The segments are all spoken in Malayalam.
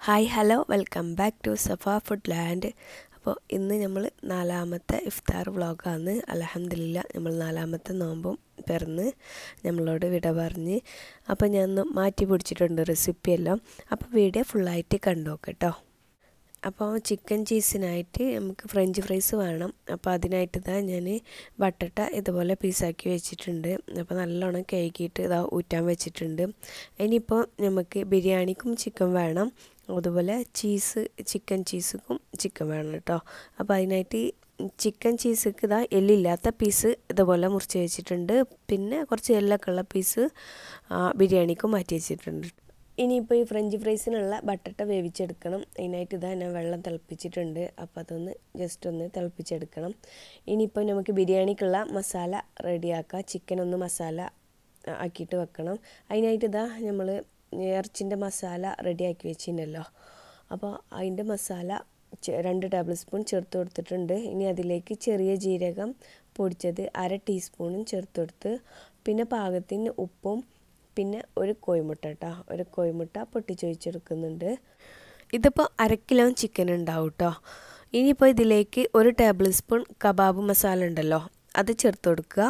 hi hello welcome back to Safa food land അപ്പോൾ ഇന്ന് നമ്മൾ നാലാമത്തെ ഇഫ്താർ വ്ളോഗാണ് അലഹമില്ല നമ്മൾ നാലാമത്തെ നോമ്പും പിറന്ന് നമ്മളോട് വിട പറഞ്ഞ് അപ്പോൾ ഞാൻ ഒന്ന് മാറ്റി പിടിച്ചിട്ടുണ്ട് റെസിപ്പിയെല്ലാം അപ്പോൾ വീഡിയോ ഫുള്ളായിട്ട് കണ്ടു കേട്ടോ അപ്പോൾ ചിക്കൻ ചീസിനായിട്ട് നമുക്ക് ഫ്രഞ്ച് ഫ്രൈസ് വേണം അപ്പോൾ അതിനായിട്ട് ഇതാ ഞാൻ ബട്ടട്ട ഇതുപോലെ പീസാക്കി വെച്ചിട്ടുണ്ട് അപ്പോൾ നല്ലോണം കേക്കിയിട്ട് ഇതാ ഊറ്റാൻ വെച്ചിട്ടുണ്ട് ഇനിയിപ്പോൾ നമുക്ക് ബിരിയാണിക്കും ചിക്കൻ വേണം അതുപോലെ ചീസ് ചിക്കൻ ചീസുക്കും ചിക്കൻ വേണം കേട്ടോ അപ്പോൾ അതിനായിട്ട് ചിക്കൻ ചീസക്ക് ഇതാ എല്ലില്ലാത്ത പീസ് ഇതുപോലെ മുറിച്ച് വെച്ചിട്ടുണ്ട് പിന്നെ കുറച്ച് എല്ലൊക്കെ ഉള്ള പീസ് ബിരിയാണിക്കും മാറ്റി വെച്ചിട്ടുണ്ട് ഇനിയിപ്പോൾ ഈ ഫ്രഞ്ച് ഫ്രൈസിനുള്ള ബട്ടട്ട വേവിച്ചെടുക്കണം അതിനായിട്ട് ഇതാ ഞാൻ വെള്ളം തിളപ്പിച്ചിട്ടുണ്ട് അപ്പോൾ അതൊന്ന് ജസ്റ്റ് ഒന്ന് തിളപ്പിച്ചെടുക്കണം ഇനിയിപ്പോൾ നമുക്ക് ബിരിയാണിക്കുള്ള മസാല റെഡിയാക്കാം ചിക്കൻ ഒന്ന് മസാല ആക്കിയിട്ട് വെക്കണം അതിനായിട്ട് ഇതാ നമ്മൾ ഇറച്ചിൻ്റെ മസാല റെഡിയാക്കി വെച്ചിട്ടുണ്ടല്ലോ അപ്പോൾ അതിൻ്റെ മസാല രണ്ട് ടേബിൾ സ്പൂൺ ചേർത്ത് കൊടുത്തിട്ടുണ്ട് ഇനി അതിലേക്ക് ചെറിയ ജീരകം പൊടിച്ചത് അര ടീസ്പൂണും ചേർത്ത് കൊടുത്ത് പിന്നെ പാകത്തിന് ഉപ്പും പിന്നെ ഒരു കോഴിമുട്ട കേട്ടോ ഒരു കോഴിമുട്ട പൊട്ടിച്ചൊഴിച്ചെടുക്കുന്നുണ്ട് ഇതിപ്പോൾ അര കിലോ ചിക്കൻ ഉണ്ടാവും കേട്ടോ ഇനിയിപ്പോൾ ഇതിലേക്ക് ഒരു ടേബിൾ സ്പൂൺ കബാബ് മസാല ഉണ്ടല്ലോ അത് ചേർത്ത് കൊടുക്കുക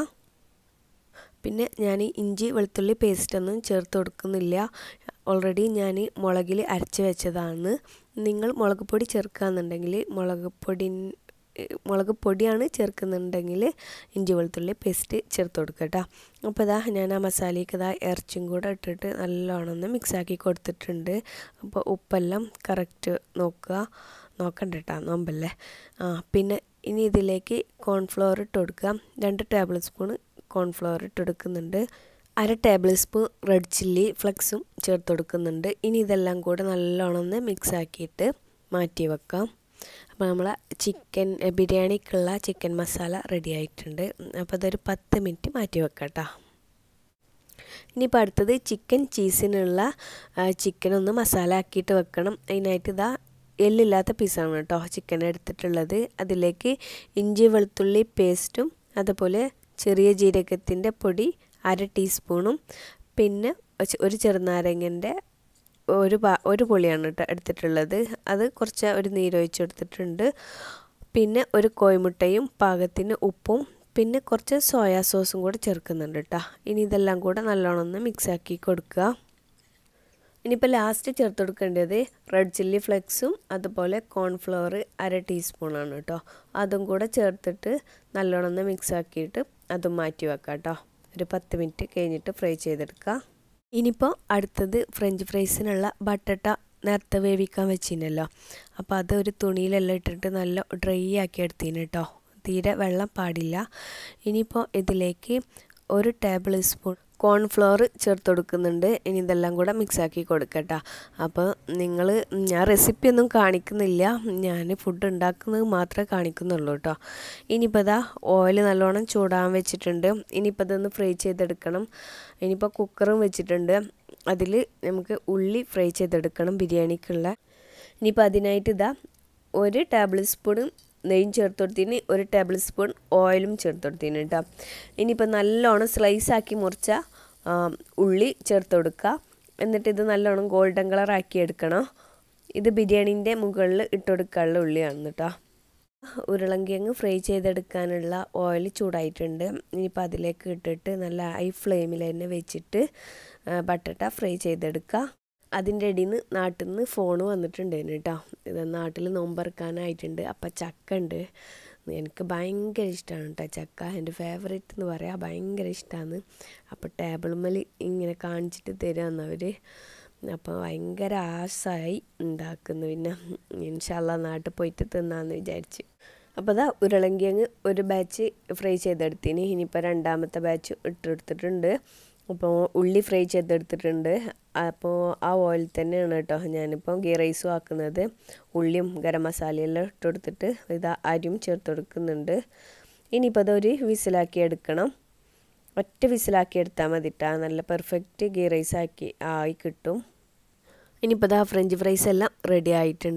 പിന്നെ ഞാൻ ഇഞ്ചി വെളുത്തുള്ളി പേസ്റ്റൊന്നും ചേർത്ത് കൊടുക്കുന്നില്ല ഓൾറെഡി ഞാൻ മുളകിൽ അരച്ച് വെച്ചതാണ് നിങ്ങൾ മുളക് പൊടി ചേർക്കുകയെന്നുണ്ടെങ്കിൽ മുളക് പൊടി മുളക് പൊടിയാണ് ചേർക്കുന്നുണ്ടെങ്കിൽ ഇഞ്ചി വെളുത്തുള്ളി പേസ്റ്റ് ചേർത്ത് കൊടുക്കുക കേട്ടോ അപ്പോൾ ഇതാ ഞാൻ ആ മസാലയ്ക്ക് ഇതാ ഇറച്ചിയും കൂടെ ഇട്ടിട്ട് നല്ലോണം ഒന്ന് മിക്സാക്കി കൊടുത്തിട്ടുണ്ട് അപ്പോൾ ഉപ്പെല്ലാം കറക്റ്റ് നോക്കുക നോക്കണ്ട കേട്ടോ നോമ്പല്ലേ ആ പിന്നെ ഇനി ഇതിലേക്ക് കോൺഫ്ലവർ ഇട്ട് കൊടുക്കുക രണ്ട് ടേബിൾ സ്പൂൺ കോൺഫ്ലവർ ഇട്ട് കൊടുക്കുന്നുണ്ട് അര ടേബിൾ സ്പൂൺ റെഡ് ചില്ലി ഫ്ലെക്സും ചേർത്ത് കൊടുക്കുന്നുണ്ട് ഇനി ഇതെല്ലാം കൂടെ നല്ലോണം ഒന്ന് മിക്സ് ആക്കിയിട്ട് മാറ്റി വെക്കാം അപ്പോൾ നമ്മൾ ചിക്കൻ ബിരിയാണിക്കുള്ള ചിക്കൻ മസാല റെഡി ആയിട്ടുണ്ട് അപ്പോൾ അതൊരു പത്ത് മിനിറ്റ് മാറ്റി വെക്കാം കേട്ടോ ഇനിയിപ്പോൾ അടുത്തത് ചിക്കൻ ചീസിനുള്ള ചിക്കൻ ഒന്ന് മസാല ആക്കിയിട്ട് വെക്കണം അതിനായിട്ട് ഇതാ എല്ലില്ലാത്ത പീസാണ് കേട്ടോ ചിക്കൻ എടുത്തിട്ടുള്ളത് അതിലേക്ക് ഇഞ്ചി വെളുത്തുള്ളി പേസ്റ്റും അതുപോലെ ചെറിയ ജീരകത്തിൻ്റെ പൊടി അര ടീസ്പൂണും പിന്നെ ഒരു ചെറുനാരങ്ങൻ്റെ ഒരു പാ ഒരു പൊളിയാണ് കേട്ടോ എടുത്തിട്ടുള്ളത് അത് കുറച്ച് ഒരു നീരൊഴിച്ച് എടുത്തിട്ടുണ്ട് പിന്നെ ഒരു കോഴിമുട്ടയും പാകത്തിന് ഉപ്പും പിന്നെ കുറച്ച് സോയാ സോസും കൂടെ ചേർക്കുന്നുണ്ട് കേട്ടോ ഇനി ഇതെല്ലാം കൂടെ നല്ലോണം ഒന്ന് മിക്സാക്കി കൊടുക്കുക ഇനിയിപ്പോൾ ലാസ്റ്റ് ചേർത്ത് കൊടുക്കേണ്ടത് റെഡ് ചില്ലി ഫ്ലെക്സും അതുപോലെ കോൺഫ്ലവർ അര ടീസ്പൂണാണ് കേട്ടോ അതും കൂടെ ചേർത്തിട്ട് നല്ലോണം ഒന്ന് മിക്സ് ആക്കിയിട്ട് അതും മാറ്റി വെക്കാം കേട്ടോ ഒരു പത്ത് മിനിറ്റ് കഴിഞ്ഞിട്ട് ഫ്രൈ ചെയ്തെടുക്കുക ഇനിയിപ്പോൾ അടുത്തത് ഫ്രഞ്ച് ഫ്രൈസിനുള്ള ബട്ടട്ട നേരത്തെ വേവിക്കാൻ വെച്ചിരുന്നല്ലോ അപ്പോൾ അത് ഒരു തുണിയിലെല്ലാം ഇട്ടിട്ട് നല്ല ഡ്രൈ ആക്കി എടുത്തിന് കേട്ടോ തീരെ വെള്ളം പാടില്ല ഇനിയിപ്പോൾ ഇതിലേക്ക് ഒരു ടേബിൾ സ്പൂൺ കോൺഫ്ലോർ ചേർത്ത് കൊടുക്കുന്നുണ്ട് ഇനി ഇതെല്ലാം കൂടെ മിക്സാക്കി കൊടുക്കട്ടോ അപ്പോൾ നിങ്ങൾ ഞാൻ റെസിപ്പി ഒന്നും കാണിക്കുന്നില്ല ഞാൻ ഫുഡ് ഉണ്ടാക്കുന്നത് മാത്രമേ കാണിക്കുന്നുള്ളൂ കേട്ടോ ഇനിയിപ്പോൾ ഇതാ ഓയിൽ നല്ലോണം ചൂടാൻ വെച്ചിട്ടുണ്ട് ഇനിയിപ്പോൾ ഇതൊന്ന് ഫ്രൈ ചെയ്തെടുക്കണം ഇനിയിപ്പോൾ കുക്കറും വെച്ചിട്ടുണ്ട് അതിൽ നമുക്ക് ഉള്ളി ഫ്രൈ ചെയ്തെടുക്കണം ബിരിയാണിക്കുള്ള ഇനിയിപ്പോൾ അതിനായിട്ട് ഇതാ ഒരു ടേബിൾ സ്പൂൺ നെയ്യും ചേർത്ത് കൊടുത്തിന് ഒരു ടേബിൾ സ്പൂൺ ഓയിലും ചേർത്ത് കൊടുത്തിന് കേട്ടോ ഇനിയിപ്പോൾ നല്ലോണം സ്ലൈസാക്കി മുറിച്ച ഉള്ളി ചേർത്ത് കൊടുക്കുക എന്നിട്ട് ഇത് നല്ലോണം ഗോൾഡൻ കളർ ആക്കി എടുക്കണം ഇത് ബിരിയാണീൻ്റെ മുകളിൽ ഇട്ട് കൊടുക്കാനുള്ള ഉള്ളിയാണ് കേട്ടോ ഉരുളങ്കിഴങ്ങ് ഫ്രൈ ചെയ്തെടുക്കാനുള്ള ഓയിൽ ചൂടായിട്ടുണ്ട് ഇനിയിപ്പോൾ അതിലേക്ക് ഇട്ടിട്ട് നല്ല ഹൈ ഫ്ലെയിമിൽ തന്നെ വെച്ചിട്ട് ബട്ടട്ട ഫ്രൈ ചെയ്തെടുക്കുക അതിൻ്റെ ഇടയിൽ നിന്ന് നാട്ടിൽ നിന്ന് ഫോൺ വന്നിട്ടുണ്ടായിരുന്നു കേട്ടോ ഇത് നാട്ടിൽ നോമ്പറക്കാനായിട്ടുണ്ട് അപ്പം ചക്ക ഉണ്ട് എനിക്ക് ഭയങ്കര ഇഷ്ടമാണ് കേട്ടോ ചക്ക എൻ്റെ ഫേവറേറ്റ് എന്ന് പറയാം ഭയങ്കര ഇഷ്ടമാണ് അപ്പോൾ ടേബിൾ മേൽ ഇങ്ങനെ കാണിച്ചിട്ട് തരുമെന്നവർ അപ്പോൾ ഭയങ്കര ആശായി ഉണ്ടാക്കുന്നു പിന്നെ ഇൻഷാല്ല നാട്ടിൽ പോയിട്ട് തിന്നാന്ന് വിചാരിച്ച് അപ്പോൾ അതാ ഉരുളങ്കിയങ്ങ് ഒരു ബാച്ച് ഫ്രൈ ചെയ്തെടുത്തിന് ഇനിയിപ്പോൾ രണ്ടാമത്തെ ബാച്ച് ഇട്ടെടുത്തിട്ടുണ്ട് അപ്പോൾ ഉള്ളി ഫ്രൈ ചെയ്തെടുത്തിട്ടുണ്ട് അപ്പോൾ ആ ഓയിൽ തന്നെയാണ് കേട്ടോ ഞാനിപ്പോൾ ഗീ റൈസും ആക്കുന്നത് ഉള്ളിയും ഗരം മസാലയെല്ലാം ഇട്ട് കൊടുത്തിട്ട് ഇതാ അരിയും ചേർത്ത് കൊടുക്കുന്നുണ്ട് ഇനിയിപ്പോൾ അതൊരു വിസിലാക്കി എടുക്കണം ഒറ്റ വിസിലാക്കി എടുത്താൽ മതിട്ടാ നല്ല പെർഫെക്റ്റ് ഗീ റൈസ് ആക്കി ആയി കിട്ടും ഇനിയിപ്പോൾ ഇതാ ഫ്രഞ്ച് ഫ്രൈസ് എല്ലാം റെഡി ആയിട്ടുണ്ട്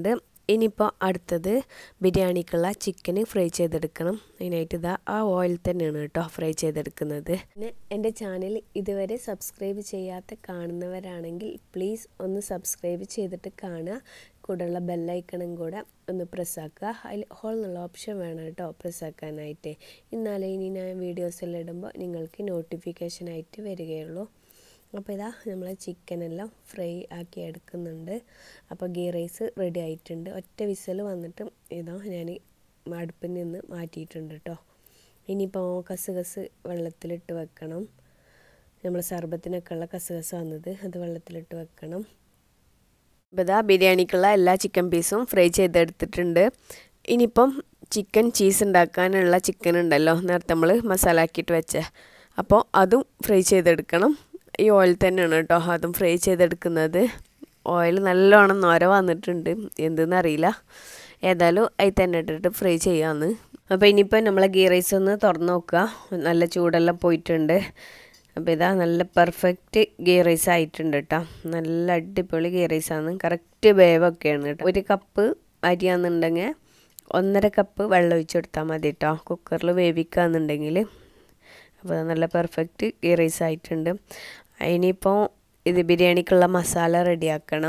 ഇനിയിപ്പോൾ അടുത്തത് ബിരിയാണിക്കുള്ള ചിക്കൻ ഫ്രൈ ചെയ്തെടുക്കണം അതിനായിട്ട് ഇതാ ആ ഓയിൽ തന്നെയാണ് കേട്ടോ ഫ്രൈ ചെയ്തെടുക്കുന്നത് പിന്നെ എൻ്റെ ചാനൽ ഇതുവരെ സബ്സ്ക്രൈബ് ചെയ്യാത്ത കാണുന്നവരാണെങ്കിൽ പ്ലീസ് ഒന്ന് സബ്സ്ക്രൈബ് ചെയ്തിട്ട് കാണുക കൂടെയുള്ള ബെല്ലൈക്കണും കൂടെ ഒന്ന് പ്രസ്സാക്കുക അതിൽ ഹോൾ എന്നുള്ള ഓപ്ഷൻ വേണം കേട്ടോ പ്രസ്സാക്കാനായിട്ട് എന്നാലേ ഇനി ഞാൻ വീഡിയോസ് എല്ലാം ഇടുമ്പോൾ നിങ്ങൾക്ക് നോട്ടിഫിക്കേഷനായിട്ട് വരികയുള്ളൂ അപ്പോൾ ഇതാ നമ്മൾ ചിക്കനെല്ലാം ഫ്രൈ ആക്കി എടുക്കുന്നുണ്ട് അപ്പോൾ ഗീ റൈസ് റെഡി ആയിട്ടുണ്ട് ഒറ്റ വിസൽ വന്നിട്ട് ഇതാ ഞാൻ അടുപ്പിൽ നിന്ന് മാറ്റിയിട്ടുണ്ട് കേട്ടോ ഇനിയിപ്പോൾ കസുകസ് വെള്ളത്തിലിട്ട് വെക്കണം നമ്മൾ സർബത്തിനൊക്കെ ഉള്ള കസുകസ് വന്നത് അത് വെള്ളത്തിലിട്ട് വെക്കണം അപ്പോൾ ഇതാ ബിരിയാണിക്കുള്ള എല്ലാ ചിക്കൻ പീസും ഫ്രൈ ചെയ്തെടുത്തിട്ടുണ്ട് ഇനിയിപ്പം ചിക്കൻ ചീസ് ഉണ്ടാക്കാനുള്ള ചിക്കൻ ഉണ്ടല്ലോ നേരത്തെ നമ്മൾ മസാല ആക്കിയിട്ട് വെച്ച അപ്പോൾ അതും ഫ്രൈ ചെയ്തെടുക്കണം ഈ ഓയിൽ തന്നെയാണ് കേട്ടോ അതും ഫ്രൈ ചെയ്തെടുക്കുന്നത് ഓയിൽ നല്ലോണം നോര വന്നിട്ടുണ്ട് എന്തെന്നറിയില്ല ഏതായാലും അതിൽ തന്നെ ഇട്ടിട്ട് ഫ്രൈ ചെയ്യാമെന്ന് അപ്പോൾ ഇനിയിപ്പോൾ നമ്മളെ ഗീ റൈസ് ഒന്ന് തുറന്ന് നോക്കുക നല്ല ചൂടെല്ലാം പോയിട്ടുണ്ട് അപ്പോൾ ഇതാ നല്ല പെർഫെക്റ്റ് ഗീ റൈസ് ആയിട്ടുണ്ട് കേട്ടോ നല്ല അടിപൊളി ഗീ റൈസാണ് കറക്റ്റ് വേവൊക്കെയാണ് കേട്ടോ ഒരു കപ്പ് അരിയാണെന്നുണ്ടെങ്കിൽ ഒന്നര കപ്പ് വെള്ളം ഒഴിച്ച് കൊടുത്താൽ മതി കേട്ടോ കുക്കറിൽ വേവിക്കുകയെന്നുണ്ടെങ്കിൽ അപ്പോൾ നല്ല പെർഫെക്റ്റ് ഗീ റൈസ് ആയിട്ടുണ്ട് ഇനിയിപ്പോൾ ഇത് ബിരിയാണിക്കുള്ള മസാല റെഡിയാക്കണം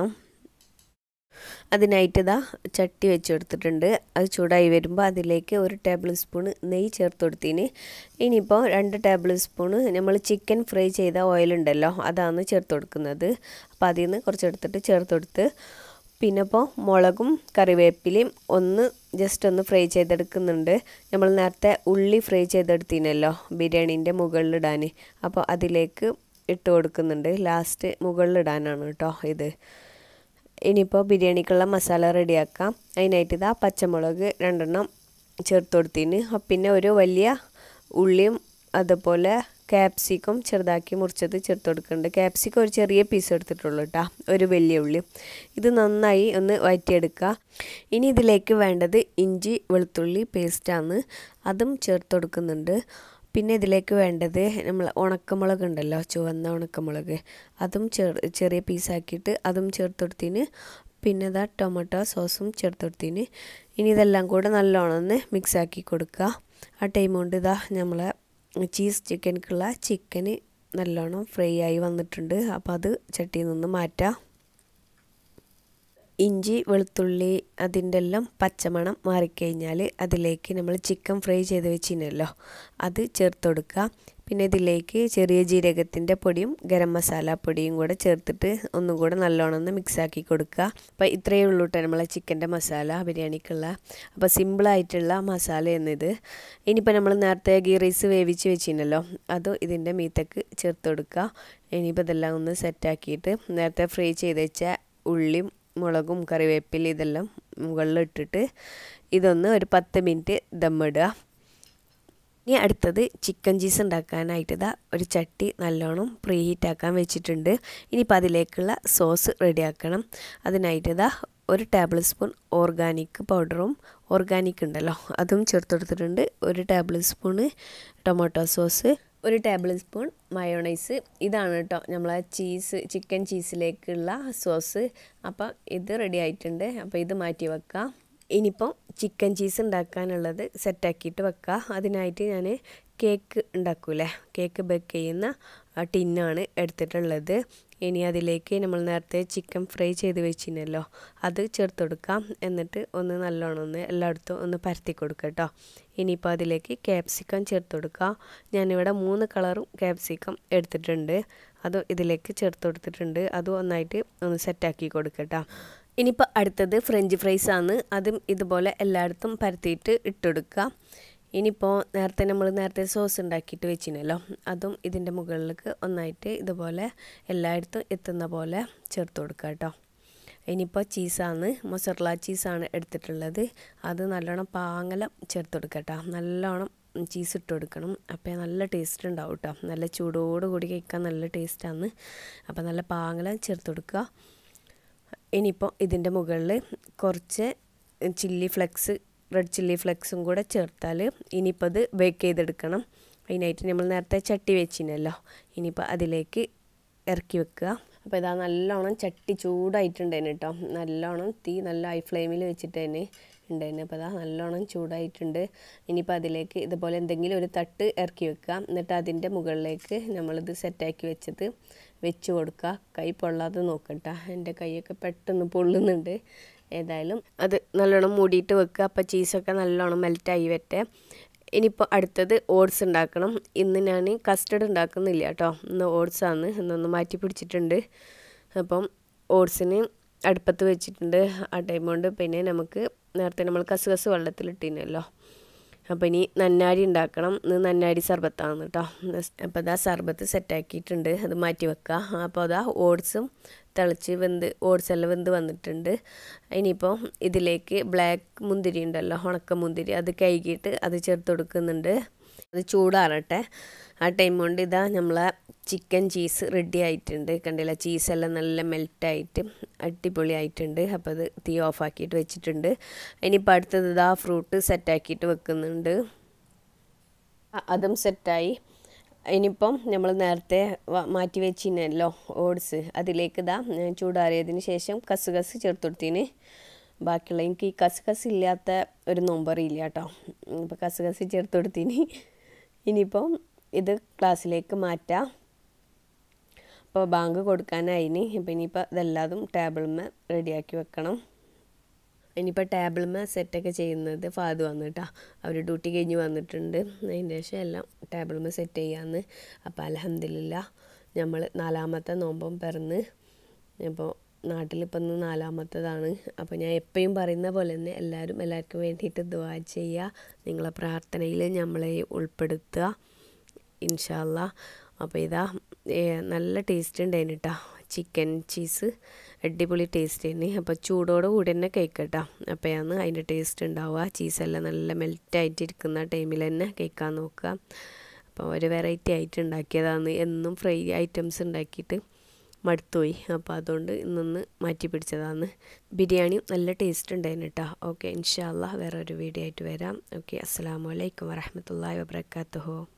അതിനായിട്ട് ഇതാ ചട്ടി വെച്ച് കൊടുത്തിട്ടുണ്ട് അത് ചൂടായി വരുമ്പോൾ അതിലേക്ക് ഒരു ടേബിൾ സ്പൂൺ നെയ്യ് ചേർത്ത് കൊടുത്തിന് ഇനിയിപ്പോൾ രണ്ട് ടേബിൾ സ്പൂണ് നമ്മൾ ചിക്കൻ ഫ്രൈ ചെയ്ത ഓയിലുണ്ടല്ലോ അതാണ് ചേർത്ത് കൊടുക്കുന്നത് അപ്പോൾ അതിൽ നിന്ന് കുറച്ചെടുത്തിട്ട് ചേർത്ത് കൊടുത്ത് പിന്നെ ഇപ്പോൾ മുളകും കറിവേപ്പിലയും ഒന്ന് ജസ്റ്റ് ഒന്ന് ഫ്രൈ ചെയ്തെടുക്കുന്നുണ്ട് നമ്മൾ നേരത്തെ ഉള്ളി ഫ്രൈ ചെയ്തെടുത്തിനല്ലോ ബിരിയാണീൻ്റെ മുകളിലിടാൻ അപ്പോൾ അതിലേക്ക് ഇട്ട് കൊടുക്കുന്നുണ്ട് ലാസ്റ്റ് മുകളിലിടാനാണ് കേട്ടോ ഇത് ഇനിയിപ്പോൾ ബിരിയാണിക്കുള്ള മസാല റെഡിയാക്കാം അതിനായിട്ട് ഇതാ പച്ചമുളക് രണ്ടെണ്ണം ചേർത്ത് കൊടുത്തിന് പിന്നെ ഒരു വലിയ ഉള്ളിയും അതുപോലെ ക്യാപ്സിക്കം ചെറുതാക്കി മുറിച്ചത് ചേർത്ത് കൊടുക്കുന്നുണ്ട് ക്യാപ്സിക്കം ഒരു ചെറിയ പീസ് എടുത്തിട്ടുള്ളൂ കേട്ടോ ഒരു വലിയ ഉള്ളി ഇത് നന്നായി ഒന്ന് വഴറ്റിയെടുക്കുക ഇനി ഇതിലേക്ക് വേണ്ടത് ഇഞ്ചി വെളുത്തുള്ളി പേസ്റ്റാണ് അതും ചേർത്ത് കൊടുക്കുന്നുണ്ട് പിന്നെ ഇതിലേക്ക് വേണ്ടത് നമ്മൾ ഉണക്കമുളക് ഉണ്ടല്ലോ ചുവന്ന ഉണക്കമുളക് അതും ചെർ ചെറിയ പീസാക്കിയിട്ട് അതും ചേർത്ത് കൊടുത്തിന് പിന്നെ ഇതാ ടൊമാറ്റോ സോസും ചേർത്ത് കൊടുത്തിന് ഇനി ഇതെല്ലാം കൂടെ നല്ലോണം ഒന്ന് മിക്സാക്കി കൊടുക്കുക ആ ടൈം കൊണ്ട് ഇതാ നമ്മളെ ചീസ് ചിക്കൻക്കുള്ള ചിക്കന് നല്ലോണം ഫ്രൈ ആയി വന്നിട്ടുണ്ട് അപ്പോൾ അത് ചട്ടിയിൽ നിന്ന് മാറ്റാം ഇഞ്ചി വെളുത്തുള്ളി അതിൻ്റെ എല്ലാം പച്ചമണം മാറിക്കഴിഞ്ഞാൽ അതിലേക്ക് നമ്മൾ ചിക്കൻ ഫ്രൈ ചെയ്ത് വെച്ചിനല്ലോ അത് ചേർത്ത് കൊടുക്കുക പിന്നെ ഇതിലേക്ക് ചെറിയ ജീരകത്തിൻ്റെ പൊടിയും ഗരം മസാല പൊടിയും കൂടെ ചേർത്തിട്ട് ഒന്നും കൂടെ നല്ലോണം ഒന്ന് മിക്സാക്കി കൊടുക്കുക അപ്പോൾ ഇത്രയേ ഉള്ളൂ കേട്ടോ നമ്മളെ ചിക്കൻ്റെ മസാല ബിരിയാണിക്കുള്ള അപ്പോൾ സിമ്പിളായിട്ടുള്ള മസാല എന്നിത് ഇനിയിപ്പോൾ നമ്മൾ നേരത്തെ ഗീ റൈസ് വേവിച്ച് വെച്ചിനല്ലോ അത് ഇതിൻ്റെ മീത്തക്ക് ചേർത്ത് കൊടുക്കുക ഇനിയിപ്പോൾ ഇതെല്ലാം ഒന്ന് സെറ്റാക്കിയിട്ട് നേരത്തെ ഫ്രൈ ചെയ്ത് വെച്ച ഉള്ളിയും മുളകും കറിവേപ്പില ഇതെല്ലാം മുകളിൽ ഇട്ടിട്ട് ഇതൊന്ന് ഒരു പത്ത് മിനിറ്റ് ദമ്മിടുക ഇനി അടുത്തത് ചിക്കൻ ചീസ് ഉണ്ടാക്കാനായിട്ട് ഇതാ ഒരു ചട്ടി നല്ലോണം പ്രീ ഹീറ്റ് ആക്കാൻ വെച്ചിട്ടുണ്ട് ഇനിയിപ്പോൾ അതിലേക്കുള്ള സോസ് റെഡിയാക്കണം അതിനായിട്ട് ഇതാ ഒരു ടേബിൾ സ്പൂൺ ഓർഗാനിക് പൗഡറും ഓർഗാനിക് ഉണ്ടല്ലോ അതും ചേർത്ത് കൊടുത്തിട്ടുണ്ട് ഒരു ടേബിൾ സ്പൂണ് ടൊമാറ്റോ സോസ് ഒരു ടേബിൾ സ്പൂൺ മയോണൈസ് ഇതാണ് കേട്ടോ നമ്മളെ ചീസ് ചിക്കൻ ചീസിലേക്കുള്ള സോസ് അപ്പോൾ ഇത് റെഡി ആയിട്ടുണ്ട് അപ്പോൾ ഇത് മാറ്റി വെക്കാം ഇനിയിപ്പം ചിക്കൻ ചീസ് ഉണ്ടാക്കാനുള്ളത് സെറ്റാക്കിയിട്ട് വെക്കുക അതിനായിട്ട് ഞാൻ കേക്ക് ഉണ്ടാക്കൂലേ കേക്ക് ബേക്ക് ചെയ്യുന്ന ടിന്നാണ് എടുത്തിട്ടുള്ളത് ഇനി അതിലേക്ക് നമ്മൾ നേരത്തെ ചിക്കൻ ഫ്രൈ ചെയ്ത് വെച്ചിനല്ലോ അത് ചേർത്ത് കൊടുക്കാം എന്നിട്ട് ഒന്ന് നല്ലോണം ഒന്ന് എല്ലായിടത്തും ഒന്ന് പരത്തി കൊടുക്കുക കേട്ടോ ഇനിയിപ്പോൾ അതിലേക്ക് ക്യാപ്സിക്കം ചേർത്ത് കൊടുക്കുക ഞാനിവിടെ മൂന്ന് കളറും ക്യാപ്സിക്കം എടുത്തിട്ടുണ്ട് അതും ഇതിലേക്ക് ചേർത്ത് കൊടുത്തിട്ടുണ്ട് അതും ഒന്നായിട്ട് ഒന്ന് സെറ്റാക്കി കൊടുക്കട്ടോ ഇനിയിപ്പോൾ അടുത്തത് ഫ്രഞ്ച് ഫ്രൈസ് ആണ് അതും ഇതുപോലെ എല്ലായിടത്തും പരത്തിയിട്ട് ഇട്ടുകൊടുക്കുക ഇനിയിപ്പോൾ നേരത്തെ നമ്മൾ നേരത്തെ സോസ് ഉണ്ടാക്കിയിട്ട് വെച്ചിനല്ലോ അതും ഇതിൻ്റെ മുകളിലേക്ക് ഒന്നായിട്ട് ഇതുപോലെ എല്ലായിടത്തും എത്തുന്ന പോലെ ചേർത്ത് കൊടുക്കുക കേട്ടോ ഇനിയിപ്പോൾ ചീസാണ് മൊസറല ചീസാണ് എടുത്തിട്ടുള്ളത് അത് നല്ലോണം പാങ്ങലം ചേർത്ത് കൊടുക്കുക കേട്ടോ നല്ലോണം ചീസ് ഇട്ട് കൊടുക്കണം അപ്പോൾ നല്ല ടേസ്റ്റ് ഉണ്ടാവും കേട്ടോ നല്ല ചൂടോട് കൂടി കഴിക്കാൻ നല്ല ടേസ്റ്റാണ് അപ്പോൾ നല്ല പാങ്ങലം ചേർത്ത് കൊടുക്കുക ഇനിയിപ്പോൾ ഇതിൻ്റെ മുകളിൽ കുറച്ച് ചില്ലി ഫ്ലെക്സ് റെഡ് ചില്ലി ഫ്ലെക്സും കൂടെ ചേർത്താൽ ഇനിയിപ്പോൾ അത് ബേക്ക് ചെയ്തെടുക്കണം അതിനായിട്ട് നമ്മൾ നേരത്തെ ചട്ടി വെച്ചിനല്ലോ ഇനിയിപ്പോൾ അതിലേക്ക് ഇറക്കി വെക്കുക അപ്പോൾ ഇതാ നല്ലോണം ചട്ടി ചൂടായിട്ടുണ്ടേന് കേട്ടോ നല്ലോണം തീ നല്ല ഹൈ ഫ്ലെയിമിൽ വെച്ചിട്ടേന് ഉണ്ടായിരുന്നു അപ്പോൾ അതാ നല്ലോണം ചൂടായിട്ടുണ്ട് ഇനിയിപ്പോൾ അതിലേക്ക് ഇതുപോലെ എന്തെങ്കിലും ഒരു തട്ട് ഇറക്കി വെക്കുക എന്നിട്ട് അതിൻ്റെ മുകളിലേക്ക് നമ്മളിത് സെറ്റാക്കി വെച്ചത് വെച്ച് കൊടുക്കുക കൈ പൊള്ളാതെ നോക്കട്ടോ എൻ്റെ കൈയൊക്കെ പെട്ടെന്ന് പൊള്ളുന്നുണ്ട് ഏതായാലും അത് നല്ലോണം മൂടിയിട്ട് വെക്കുക അപ്പോൾ ചീസൊക്കെ നല്ലോണം മെൽറ്റായി വരട്ടെ ഇനിയിപ്പോൾ അടുത്തത് ഓട്സ് ഉണ്ടാക്കണം ഇന്ന് ഞാൻ കസ്റ്റർഡ് ഉണ്ടാക്കുന്നില്ല കേട്ടോ ഇന്ന് ഓട്സാണ് ഇന്നൊന്ന് മാറ്റി പിടിച്ചിട്ടുണ്ട് അപ്പം ഓട്സിന് അടുപ്പത്ത് വെച്ചിട്ടുണ്ട് ആ ടൈം കൊണ്ട് പിന്നെ നമുക്ക് നേരത്തെ നമ്മൾ കസുകസ് വെള്ളത്തിലിട്ടിനല്ലോ അപ്പോൾ ഇനി നന്നാരി ഉണ്ടാക്കണം ഇന്ന് നന്നാരി സർബത്താണ് കേട്ടോ അപ്പോൾ അതാ സർബത്ത് സെറ്റാക്കിയിട്ടുണ്ട് അത് മാറ്റി വെക്കുക അപ്പോൾ അതാ ഓട്സും തിളച്ച് വെന്ത് ഓട്സ് എല്ലാം വെന്ത് വന്നിട്ടുണ്ട് ഇനിയിപ്പോൾ ഇതിലേക്ക് ബ്ലാക്ക് മുന്തിരി ഉണ്ടല്ലോ ഉണക്ക മുന്തിരി അത് കഴുകിയിട്ട് അത് ചേർത്ത് കൊടുക്കുന്നുണ്ട് അത് ചൂടാറട്ടെ ആ ടൈം കൊണ്ട് ഇതാ നമ്മളെ ചിക്കൻ ചീസ് റെഡി ആയിട്ടുണ്ട് കണ്ടില്ല ചീസെല്ലാം നല്ല മെൽറ്റായിട്ട് അടിപൊളിയായിട്ടുണ്ട് അപ്പോൾ അത് തീ ഓഫാക്കിയിട്ട് വെച്ചിട്ടുണ്ട് ഇനിയിപ്പോൾ അടുത്തത് ഇതാ ഫ്രൂട്ട് സെറ്റാക്കിയിട്ട് വെക്കുന്നുണ്ട് അതും സെറ്റായി ഇനിയിപ്പം നമ്മൾ നേരത്തെ മാറ്റി വെച്ചിനല്ലോ ഓട്സ് അതിലേക്ക് ഇതാ ചൂടാറിയതിന് ശേഷം കസുകസ് ചേർത്ത് കൊടുത്തിന് ബാക്കിയുള്ള എനിക്ക് ഈ കസുകസ് ഇല്ലാത്ത ഒരു നൊമ്പറിയില്ല കേട്ടോ ഇപ്പോൾ കസുകസ് ചേർത്ത് കൊടുത്തിന് ഇനിയിപ്പം ഇത് ക്ലാസ്സിലേക്ക് മാറ്റാം അപ്പോൾ ബാങ്ക് കൊടുക്കാനായിന് ഇപ്പം ഇനിയിപ്പോൾ ഇതെല്ലാതും ടേബിളിന്മേ റെഡിയാക്കി വെക്കണം ഇനിയിപ്പോൾ ടേബിളിന്മേ സെറ്റൊക്കെ ചെയ്യുന്നത് ഫാദ് വന്നിട്ടാ അവർ ഡ്യൂട്ടി കഴിഞ്ഞ് വന്നിട്ടുണ്ട് അതിൻ്റെ ശേഷം എല്ലാം ടേബിളിന്മേ സെറ്റ് ചെയ്യാമെന്ന് അപ്പോൾ അലഹമില്ല നമ്മൾ നാലാമത്തെ നോമ്പം പിറന്ന് ഇപ്പോൾ നാട്ടിലിപ്പം ഇന്ന് നാലാമത്തതാണ് അപ്പോൾ ഞാൻ എപ്പോഴും പറയുന്ന പോലെ തന്നെ എല്ലാവരും എല്ലാവർക്കും വേണ്ടിയിട്ട് ദുവാ ചെയ്യുക നിങ്ങളെ പ്രാർത്ഥനയിൽ നമ്മളെ ഉൾപ്പെടുത്തുക ഇൻഷാല്ല അപ്പോൾ ഇതാ നല്ല ടേസ്റ്റ് ഉണ്ടായിന് കേട്ടോ ചിക്കൻ ചീസ് അടിപൊളി ടേസ്റ്റ് തന്നെ അപ്പോൾ ചൂടോട് കൂടി തന്നെ കഴിക്കട്ടോ അപ്പോഴാണ് അതിൻ്റെ ടേസ്റ്റ് ഉണ്ടാവുക ചീസെല്ലാം നല്ല മെൽറ്റായിട്ടിരിക്കുന്ന ടൈമിൽ തന്നെ കഴിക്കാൻ നോക്കുക അപ്പോൾ ഒരു വെറൈറ്റി ആയിട്ട് ഉണ്ടാക്കിയതാണ് എന്നും ഫ്രൈ ഐറ്റംസ് ഉണ്ടാക്കിയിട്ട് മടുത്തുപോയി അപ്പോൾ അതുകൊണ്ട് ഇന്നൊന്ന് മാറ്റി പിടിച്ചതാണ് ബിരിയാണി നല്ല ടേസ്റ്റ് ഉണ്ടായിരുന്നു കേട്ടോ ഓക്കെ ഇൻഷാല്ല വേറെ ഒരു വീഡിയോ ആയിട്ട് വരാം ഓക്കെ അസ്സാം വലൈക്കും വരഹമത്തല്ലാ വാബർക്കാത്തുഹോ